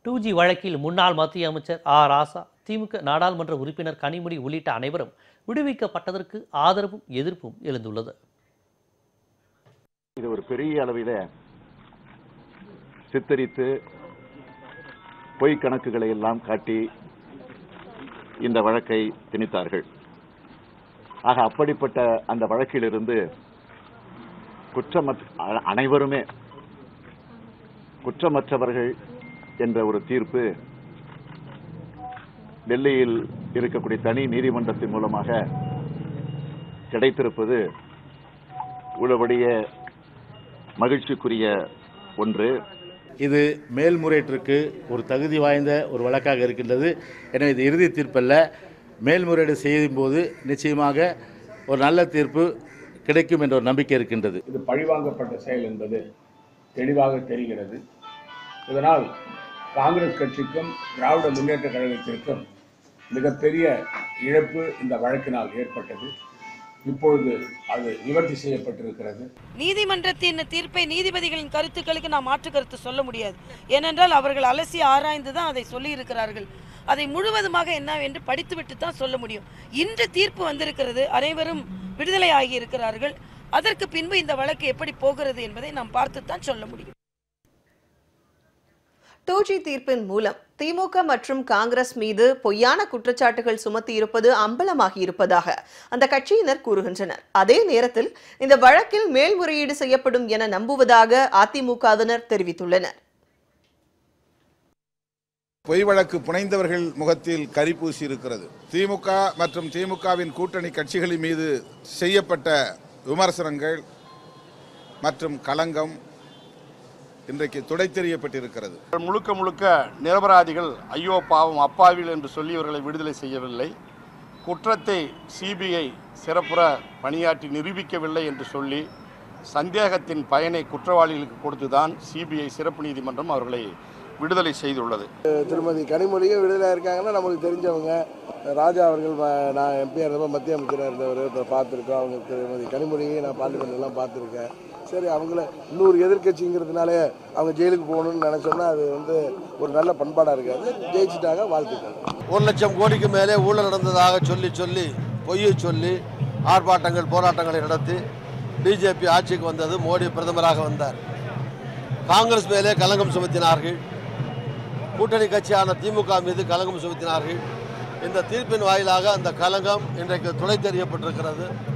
two G வழக்கில் முன்னாள் மத்திய அமைச்சர் ஆ ராசா திமுக நாடாளுமன்ற உறுப்பினர் கனிமொழி உள்ளிட்ட அனைவரும் விடுவிக்கப்பட்டதற்கு ஆதரவும் எதிர்ப்பும் எழுந்துள்ளது இது ஒரு பெரிய அளவில சித்தரித்து பொய் கணக்குகளை எல்லாம் காட்டி இந்த வழக்கை திணித்தார்கள் ஆக அப்படிப்பட்ட அந்த வழக்கிலிருந்து குற்றமற்ற அ- அனைவருமே குற்றமற்றவர்கள் என்ற ஒரு தீர்ப்பு டெல்லியில் இருக்கக்கூடிய தனி நீதிமன்றத்தின் மூலமாக கிடைத்திருப்பது உள்ளபடிய மகிழ்ச்சிக்குரிய ஒன்று இது மேல்முறையீட்டிற்கு ஒரு தகுதி வாய்ந்த ஒரு வழக்காக இருக்கின்றது எனவே இது இறுதி தீர்ப்பல்ல மேல்முறையீடு செய்யும் போது நிச்சயமாக ஒரு நல்ல தீர்ப்பு கிடைக்கும் என்ற ஒரு நம்பிக்கை இருக்கின்றது இது பழிவாங்கப்பட்ட செயல் என்பது தெளிவாக தெரிகிறது இதனால் காங்கிரஸ் கட்சிக்கும் திராவிட முன்னேற்ற கழகத்திற்கும் மிகப்பெரிய இழப்பு இந்த வழக்கினால் ஏற்பட்டது இப்பொழுது அது நிவர்த்தி செய்யப்பட்டிருக்கிறது நீதிமன்றத்தின் தீர்ப்பை நீதிபதிகளின் கருத்துக்களுக்கு நாம் மாற்று கருத்து சொல்ல முடியாது ஏனென்றால் அவர்கள் அலசி ஆராய்ந்து தான் அதை சொல்லி இருக்கிறார்கள் அதை முழுவதுமாக என்னவென்று படித்துவிட்டு தான் சொல்ல முடியும் இன்று தீர்ப்பு வந்திருக்கிறது அனைவரும் விடுதலை ஆகி இருக்கிறார்கள் அதற்கு பின்பு இந்த வழக்கு எப்படி போகிறது என்பதை நாம் பார்த்துத்தான் சொல்ல முடியும் டூ ஜி தீர்ப்பின் மூலம் திமுக மற்றும் காங்கிரஸ் மீது பொய்யான குற்றச்சாட்டுகள் சுமத்தி இருப்பது அம்பலமாகி இருப்பதாக அந்த கட்சியினர் கூறுகின்றனர் அதே நேரத்தில் இந்த வழக்கில் மேல்முறையீடு செய்யப்படும் என நம்புவதாக அதிமுகவினர் தெரிவித்துள்ளனர் பொய் வழக்கு புனைந்தவர்கள் முகத்தில் கரி பூசி இருக்கிறது திமுக மற்றும் திமுகவின் கூட்டணி கட்சிகளின் மீது செய்யப்பட்ட விமர்சனங்கள் மற்றும் களங்கம் இன்றைக்கு துடைத்தெறியப்பட்டிருக்கிறது முழுக்க முழுக்க நிரபராதிகள் ஐயோ பாவம் அப்பாவிகள் என்று சொல்லி இவர்களை விடுதலை செய்யவில்லை குற்றத்தை சிபிஐ சிறப்புற பணியாற்றி நிரூபிக்கவில்லை என்று சொல்லி சந்தேகத்தின் பயனை குற்றவாளிகளுக்கு கொடுத்துதான் சிபிஐ சிறப்பு நீதிமன்றம் அவர்களை விடுதலை செய்துள்ளது திருமதி கனிமொழியும் விடுதலை இருக்காங்கன்னா நம்மளுக்கு தெரிஞ்சவங்க ராஜா அவர்கள் ம- நான் எம்பியாக இருந்தப்போ மத்திய அமைச்சராக இருந்தவர் இப்போ பார்த்துருக்கோம் அவங்க திருமதி கனிமொழியை நான் பார்லிமெண்ட்லாம் பார்த்துருக்கேன் சரி அவங்கள இன்னொரு எதிர்க்கட்சிங்கிறதுனாலே அவங்க ஜெயிலுக்கு போகணும்னு நினச்சோம்னா அது வந்து ஒரு நல்ல பண்பாடாக இருக்காது ஜெயிச்சிட்டாங்க வாழ்த்துக்கள் ஒரு லட்சம் கோடிக்கு மேலே ஊழல் நடந்ததாக சொல்லி சொல்லி பொய்யை சொல்லி ஆர்ப்பாட்டங்கள் போராட்டங்களை நடத்தி பிஜேபி ஆட்சிக்கு வந்தது மோடி பிரதமராக வந்தார் காங்கிரஸ் மேலே கலங்கம் சுமத்தினார்கள் கூட்டணி கட்சியான திமுக மீது கலங்கம் சுமத்தினார்கள் இந்த தீர்ப்பின் வாயிலாக அந்த கலங்கம் இன்றைக்கு துளை தெரியப்பட்டிருக்கிறது